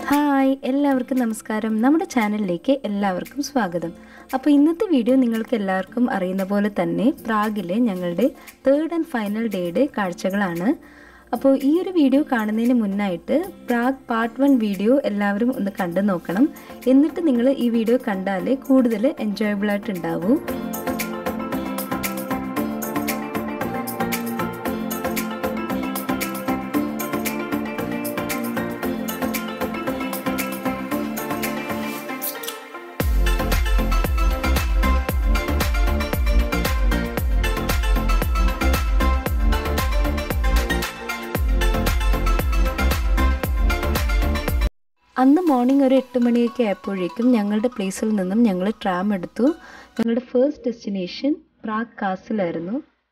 hi എല്ലാവർക്കും നമസ്കാരം നമ്മുടെ ചാനലിലേക്ക് എല്ലാവർക്കും സ്വാഗതം അപ്പോൾ ഇന്നത്തെ വീഡിയോ നിങ്ങൾക്ക് എല്ലാവർക്കും അറിയുന്ന പോലെ തന്നെ പ്രാഗിലെ ഞങ്ങളുടെ തേർഡ് ആൻഡ് ഫൈനൽ ഡേയുടെ കാഴ്ചകളാണ് അപ്പോൾ ഈ ഒരു വീഡിയോ കാണുന്നതിന് മുന്നായിട്ട് പ്രാഗ് പാർട്ട് വൺ വീഡിയോ എല്ലാവരും ഒന്ന് കണ്ടു നോക്കണം എന്നിട്ട് നിങ്ങൾ ഈ വീഡിയോ കണ്ടാലേ കൂടുതൽ എൻജോയബിൾ ആയിട്ട് ഉണ്ടാവൂ അന്ന് മോർണിംഗ് ഒരു എട്ട് മണിയൊക്കെ ആയപ്പോഴേക്കും ഞങ്ങളുടെ പ്ലേസിൽ നിന്നും ഞങ്ങൾ ട്രാം എടുത്തു ഞങ്ങളുടെ ഫസ്റ്റ് ഡെസ്റ്റിനേഷൻ പ്രാഗ് കാസിലായിരുന്നു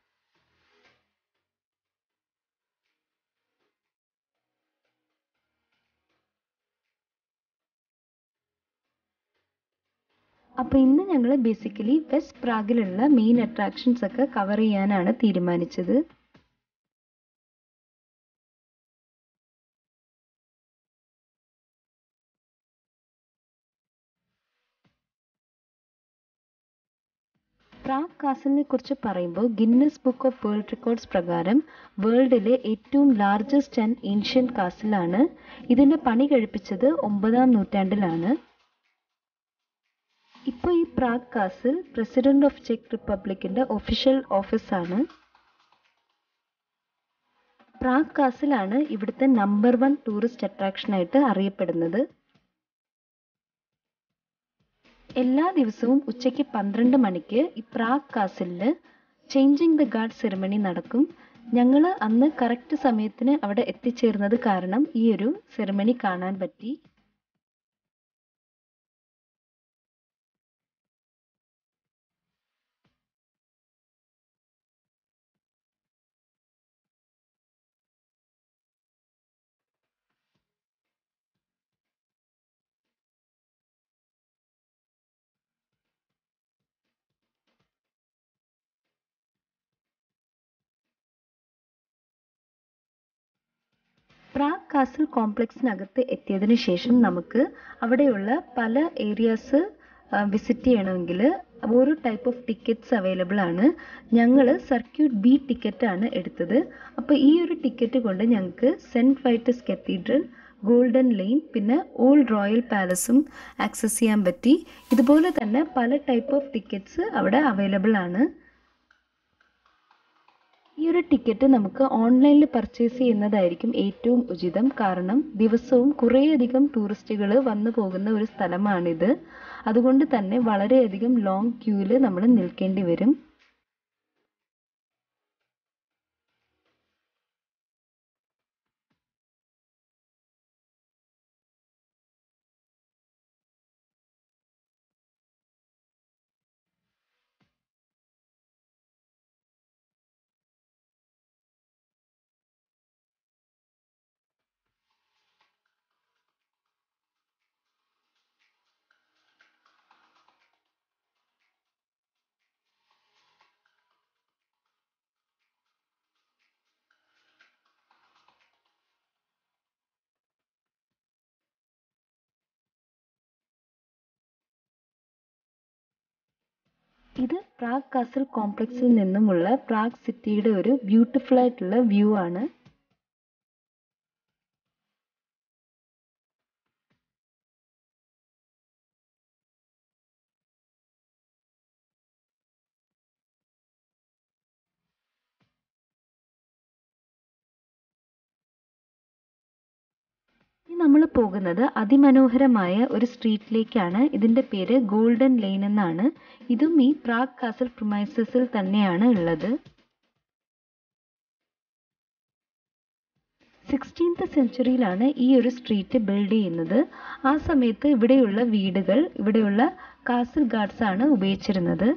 അപ്പോൾ ഇന്ന് ഞങ്ങൾ ബേസിക്കലി വെസ്റ്റ് പ്രാഗിലുള്ള മെയിൻ അട്രാക്ഷൻസ് ഒക്കെ കവർ ചെയ്യാനാണ് തീരുമാനിച്ചത് പ്രാഗ് കാസലിനെ കുറിച്ച് പറയുമ്പോൾ Guinness book of world records പ്രകാരം വേൾഡിലെ ഏറ്റവും ലാർജസ്റ്റ് ആൻഡ് ഏൻഷ്യൻ കാസിലാണ് ഇതിന്റെ പണി കഴിപ്പിച്ചത് ഒമ്പതാം നൂറ്റാണ്ടിലാണ് ഇപ്പോൾ ഈ പ്രാഗ് കാസിൽ പ്രസിഡന്റ് ഓഫ് ചെക്ക് റിപ്പബ്ലിക്കിന്റെ ഒഫീഷ്യൽ ഓഫീസാണ് പ്രാഗ് കാസിലാണ് ഇവിടുത്തെ നമ്പർ വൺ ടൂറിസ്റ്റ് അട്രാക്ഷനായിട്ട് അറിയപ്പെടുന്നത് എല്ലാ ദിവസവും ഉച്ചയ്ക്ക് പന്ത്രണ്ട് മണിക്ക് ഈ പ്രാഗ് കാസിലിൽ ചേഞ്ചിങ് ദ ഗാർഡ് സെറിമണി നടക്കും ഞങ്ങൾ അന്ന് കറക്റ്റ് സമയത്തിന് അവിടെ എത്തിച്ചേർന്നത് കാരണം ഈ ഒരു സെറിമണി കാണാൻ പറ്റി പ്രാഗ് കാസിൽ കോംപ്ലക്സിനകത്ത് എത്തിയതിന് ശേഷം നമുക്ക് അവിടെയുള്ള പല ഏരിയാസ് വിസിറ്റ് ചെയ്യണമെങ്കിൽ ഓരോ ടൈപ്പ് ഓഫ് ടിക്കറ്റ്സ് അവൈലബിൾ ആണ് ഞങ്ങൾ സർക്യൂട്ട് ബി ടിക്കറ്റ് ആണ് എടുത്തത് അപ്പോൾ ഈ ഒരു ടിക്കറ്റ് കൊണ്ട് ഞങ്ങൾക്ക് saint Vitus cathedral golden lane പിന്നെ ഓൾഡ് റോയൽ പാലസും ആക്സസ് ചെയ്യാൻ പറ്റി ഇതുപോലെ തന്നെ പല ടൈപ്പ് ഓഫ് ടിക്കറ്റ്സ് അവിടെ അവൈലബിൾ ആണ് ഈ ഒരു ടിക്കറ്റ് നമുക്ക് ഓൺലൈനിൽ പർച്ചേസ് ചെയ്യുന്നതായിരിക്കും ഏറ്റവും ഉചിതം കാരണം ദിവസവും കുറേയധികം ടൂറിസ്റ്റുകൾ വന്നു പോകുന്ന ഒരു സ്ഥലമാണിത് അതുകൊണ്ട് തന്നെ വളരെയധികം ലോങ് ക്യൂവിൽ നമ്മൾ നിൽക്കേണ്ടി വരും ഇത് പ്രാഗ് കാസൽ കോംപ്ലക്സിൽ നിന്നുമുള്ള പ്രാഗ് സിറ്റിയുടെ ഒരു ബ്യൂട്ടിഫുൾ ആയിട്ടുള്ള വ്യൂ ആണ് നമ്മൾ പോകുന്നത് അതിമനോഹരമായ ഒരു സ്ട്രീറ്റിലേക്കാണ് ഇതിന്റെ പേര് ഗോൾഡൻ ലെയിൻ എന്നാണ് ഇതും ഈ പ്രാഗ് കാസൽ പ്രിമൈസസിൽ തന്നെയാണ് ഉള്ളത് സിക്സ്റ്റീൻത്ത് സെഞ്ചുറിയിലാണ് ഈ ഒരു സ്ട്രീറ്റ് ബിൽഡ് ചെയ്യുന്നത് ആ സമയത്ത് ഇവിടെയുള്ള വീടുകൾ ഇവിടെയുള്ള കാസൽ ഗാർഡ്സ് ആണ് ഉപയോഗിച്ചിരുന്നത്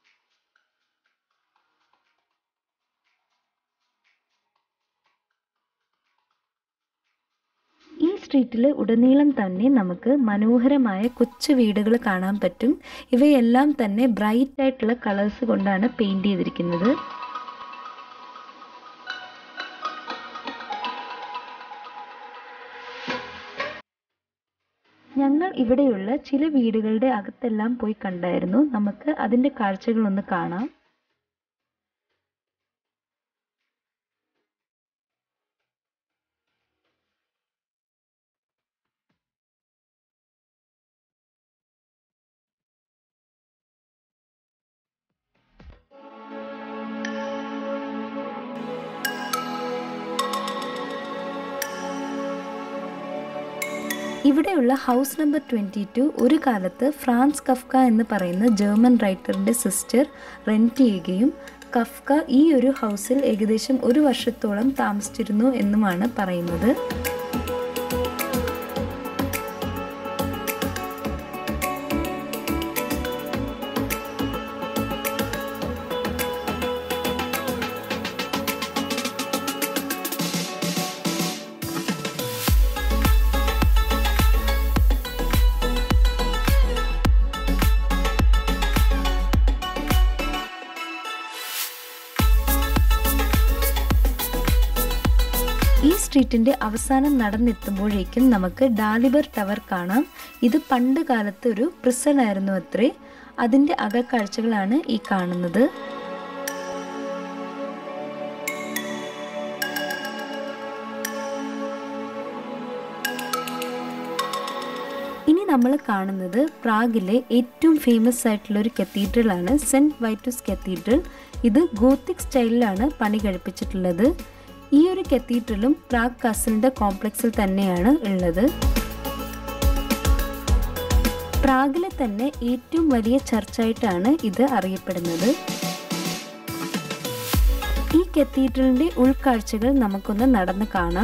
ഈ സ്ട്രീറ്റിൽ ഉടനീളം തന്നെ നമുക്ക് മനോഹരമായ കൊച്ചു വീടുകൾ കാണാൻ പറ്റും ഇവയെല്ലാം തന്നെ ബ്രൈറ്റ് ആയിട്ടുള്ള കളേഴ്സ് കൊണ്ടാണ് പെയിന്റ് ചെയ്തിരിക്കുന്നത് ഞങ്ങൾ ഇവിടെയുള്ള ചില വീടുകളുടെ അകത്തെല്ലാം പോയി കണ്ടായിരുന്നു നമുക്ക് അതിൻ്റെ കാഴ്ചകളൊന്ന് കാണാം ഇവിടെയുള്ള ഹൗസ് നമ്പർ ട്വൻറ്റി ടു ഒരു കാലത്ത് ഫ്രാൻസ് കഫ്ക എന്ന് പറയുന്ന ജർമ്മൻ റൈറ്ററിൻ്റെ സിസ്റ്റർ റെൻറ്റ് ചെയ്യുകയും കഫ്ക ഈ ഒരു ഹൗസിൽ ഏകദേശം ഒരു വർഷത്തോളം താമസിച്ചിരുന്നു എന്നുമാണ് പറയുന്നത് ഈ സ്ട്രീറ്റിന്റെ അവസാനം നടന്നെത്തുമ്പോഴേക്കും നമുക്ക് ഡാലിബർ ടവർ കാണാം ഇത് പണ്ട് കാലത്ത് ഒരു പ്രിസൺ ആയിരുന്നു അത്രേ അതിന്റെ അകക്കാഴ്ചകളാണ് ഈ കാണുന്നത് ഇനി നമ്മൾ കാണുന്നത് പ്രാഗിലെ ഏറ്റവും ഫേമസ് ആയിട്ടുള്ള ഒരു കത്തീഡ്രൽ ആണ് സെന്റ് വൈറ്റൂസ് കത്തീഡ്രൽ ഇത് ഗോത്തിക് സ്റ്റൈലിലാണ് പണി കഴിപ്പിച്ചിട്ടുള്ളത് ഈ ഒരു കത്തീഡ്രലും പ്രാഗ് കാസലിന്റെ കോംപ്ലക്സിൽ തന്നെയാണ് ഉള്ളത് പ്രാഗിലെ തന്നെ ഏറ്റവും വലിയ ചർച്ചായിട്ടാണ് ഇത് അറിയപ്പെടുന്നത് ഈ കത്തീഡ്രലിന്റെ ഉൾക്കാഴ്ചകൾ നമുക്കൊന്ന് നടന്ന് കാണാം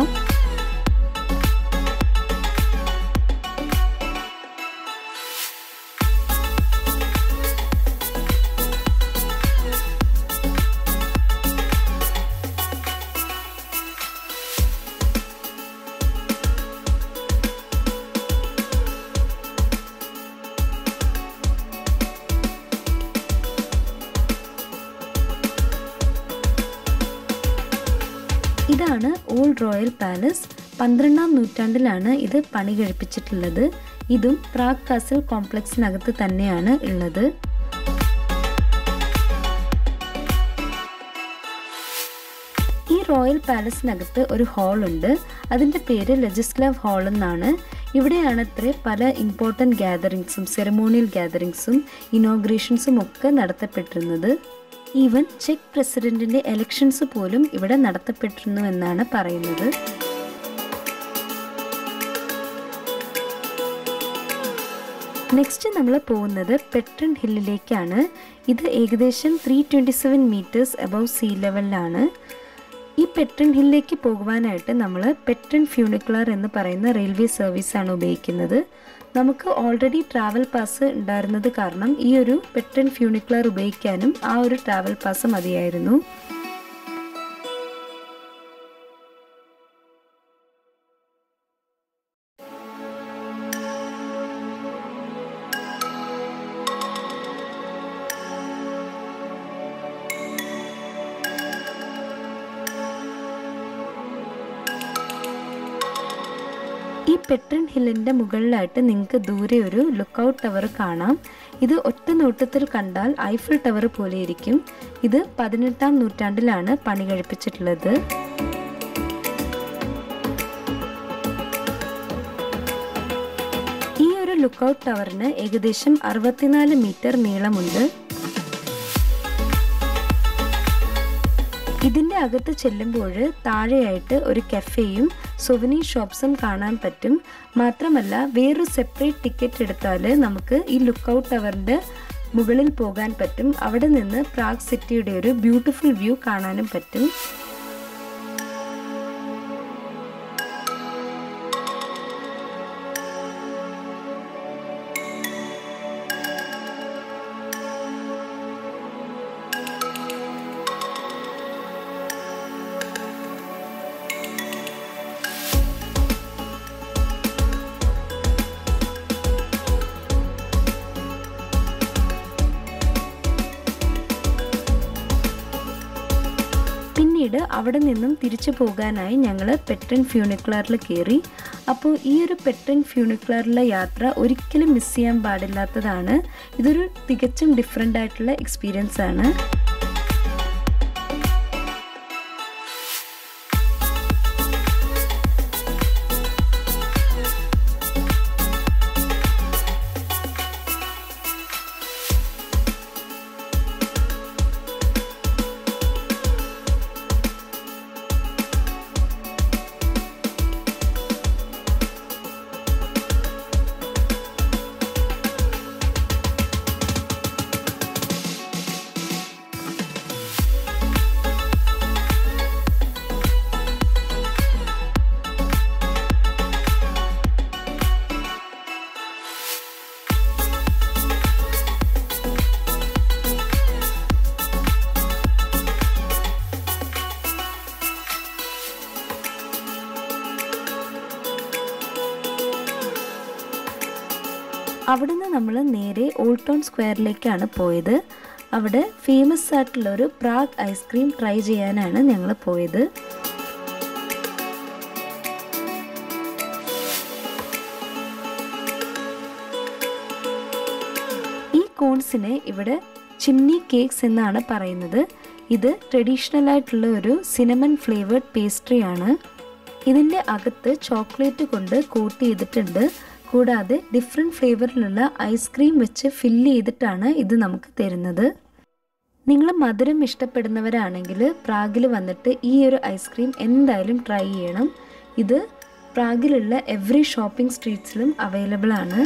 ഇതാണ് ഓൾഡ് റോയൽ പാലസ് പന്ത്രണ്ടാം നൂറ്റാണ്ടിലാണ് ഇത് പണി കഴിപ്പിച്ചിട്ടുള്ളത് ഇതും പ്രാഗ് കാസൽ കോംപ്ലക്സിനകത്ത് തന്നെയാണ് ഉള്ളത് ഈ റോയൽ പാലസിനകത്ത് ഒരു ഹാൾ ഉണ്ട് അതിൻ്റെ പേര് ലെജിസ്ലാവ് ഹാൾ എന്നാണ് ഇവിടെയാണ് അത്രേ പല ഇമ്പോർട്ടൻ്റ് ഗ്യാതറിങ്സും സെറമോണിയൽ ഗ്യാതറിങ്സും ഇനോഗ്രേഷൻസും ഒക്കെ നടത്തപ്പെട്ടിരുന്നത് ഈവൻ ചെക്ക് പ്രസിഡന്റിന്റെ എലക്ഷൻസ് പോലും ഇവിടെ നടത്തപ്പെട്ടിരുന്നു എന്നാണ് പറയുന്നത് നെക്സ്റ്റ് നമ്മൾ പോകുന്നത് പെട്രൺ ഹില്ലിലേക്കാണ് ഇത് ഏകദേശം three twenty seven meters above sea ലെവലിലാണ് ഈ പെട്രൺ ഹില്ലിലേക്ക് പോകുവാനായിട്ട് നമ്മൾ പെട്രൺ ഫ്യൂണിക്കുലർ എന്ന് പറയുന്ന റെയിൽവേ സർവീസാണ് ഉപയോഗിക്കുന്നത് നമുക്ക് ഓൾറെഡി ട്രാവൽ പാസ് ഉണ്ടായിരുന്നത് കാരണം ഈ ഒരു പെട്രൺ ഫ്യൂണിക്കുലർ ഉപയോഗിക്കാനും ആ ഒരു ട്രാവൽ പാസ് മതിയായിരുന്നു ഈ പെട്രൺ ഹില്ലിൻ്റെ മുകളിലായിട്ട് നിങ്ങൾക്ക് ദൂരെ ഒരു ലുക്കൗട്ട് ടവർ കാണാം ഇത് ഒറ്റ നോട്ടത്തിൽ കണ്ടാൽ ഐഫിൾ ടവർ പോലെ ഇരിക്കും ഇത് പതിനെട്ടാം നൂറ്റാണ്ടിലാണ് പണി കഴിപ്പിച്ചിട്ടുള്ളത് ഈ ഒരു ലുക്കൗട്ട് ടവറിന് ഏകദേശം അറുപത്തിനാല് മീറ്റർ നീളമുണ്ട് ഇതിന്റെ അകത്ത് ചെല്ലുമ്പോൾ താഴെയായിട്ട് ഒരു കഫേയും സുവനീർ ഷോപ്സും കാണാൻ പറ്റും മാത്രമല്ല വേറൊരു സെപ്പറേറ്റ് ടിക്കറ്റ് എടുത്താൽ നമുക്ക് ഈ ലുക്കൗട്ട് ടവറിന്റെ മുകളിൽ പോകാൻ പറ്റും അവിടെ നിന്ന് പ്രാഗ് സിറ്റിയുടെ ഒരു ബ്യൂട്ടിഫുൾ വ്യൂ കാണാനും പറ്റും പിന്നീട് അവിടെ നിന്നും തിരിച്ചു പോകാനായി ഞങ്ങൾ പെട്രൻ ഫ്യൂണിക്കുലറിൽ കയറി അപ്പോൾ ഈ ഒരു പെട്രിൻ ഫ്യൂണിക്കുലറിലെ യാത്ര ഒരിക്കലും മിസ് ചെയ്യാൻ പാടില്ലാത്തതാണ് ഇതൊരു തികച്ചും ഡിഫറെൻ്റ് ആയിട്ടുള്ള എക്സ്പീരിയൻസ് ആണ് അവിടുന്ന് നമ്മൾ നേരെ ഓൾഡ് ടൗൺ സ്ക്വയറിലേക്കാണ് പോയത് അവിടെ ഫേമസ് ആയിട്ടുള്ള ഒരു പ്രാഗ് ഐസ്ക്രീം ട്രൈ ചെയ്യാനാണ് ഞങ്ങൾ പോയത് ഈ കോൺസിനെ ഇവിടെ ചിമ്നി കേക്ക്സ് എന്നാണ് പറയുന്നത് ഇത് ട്രഡീഷണൽ ആയിട്ടുള്ള ഒരു സിനമൺ ഫ്ലേവേർഡ് പേസ്ട്രി ആണ് ഇതിൻ്റെ അകത്ത് ചോക്ലേറ്റ് കൊണ്ട് കോട്ട് ചെയ്തിട്ടുണ്ട് കൂടാതെ ഡിഫറെൻറ്റ് ഫ്ലേവറിലുള്ള ഐസ്ക്രീം വെച്ച് ഫില്ല് ചെയ്തിട്ടാണ് ഇത് നമുക്ക് തരുന്നത് നിങ്ങൾ മധുരം ഇഷ്ടപ്പെടുന്നവരാണെങ്കിൽ പ്രാഗിൽ വന്നിട്ട് ഈ ഒരു ഐസ്ക്രീം എന്തായാലും ട്രൈ ചെയ്യണം ഇത് പ്രാഗിലുള്ള എവറി ഷോപ്പിംഗ് സ്ട്രീറ്റ്സിലും അവൈലബിൾ ആണ്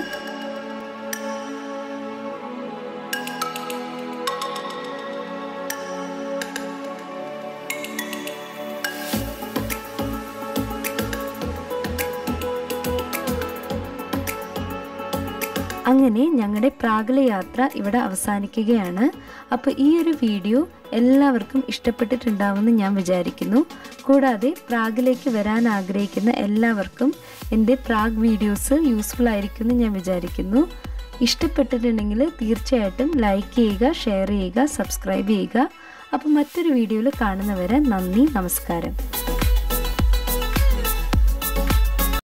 അങ്ങനെ ഞങ്ങളുടെ പ്രാഗിലെ യാത്ര ഇവിടെ അവസാനിക്കുകയാണ് അപ്പോൾ ഈ ഒരു വീഡിയോ എല്ലാവർക്കും ഇഷ്ടപ്പെട്ടിട്ടുണ്ടാവുമെന്ന് ഞാൻ വിചാരിക്കുന്നു കൂടാതെ പ്രാഗിലേക്ക് വരാൻ ആഗ്രഹിക്കുന്ന എല്ലാവർക്കും എൻ്റെ പ്രാഗ് വീഡിയോസ് യൂസ്ഫുൾ ആയിരിക്കുമെന്ന് ഞാൻ വിചാരിക്കുന്നു ഇഷ്ടപ്പെട്ടിട്ടുണ്ടെങ്കിൽ തീർച്ചയായിട്ടും ലൈക്ക് ചെയ്യുക ഷെയർ ചെയ്യുക സബ്സ്ക്രൈബ് ചെയ്യുക അപ്പോൾ മറ്റൊരു വീഡിയോയിൽ കാണുന്നവരെ നന്ദി നമസ്കാരം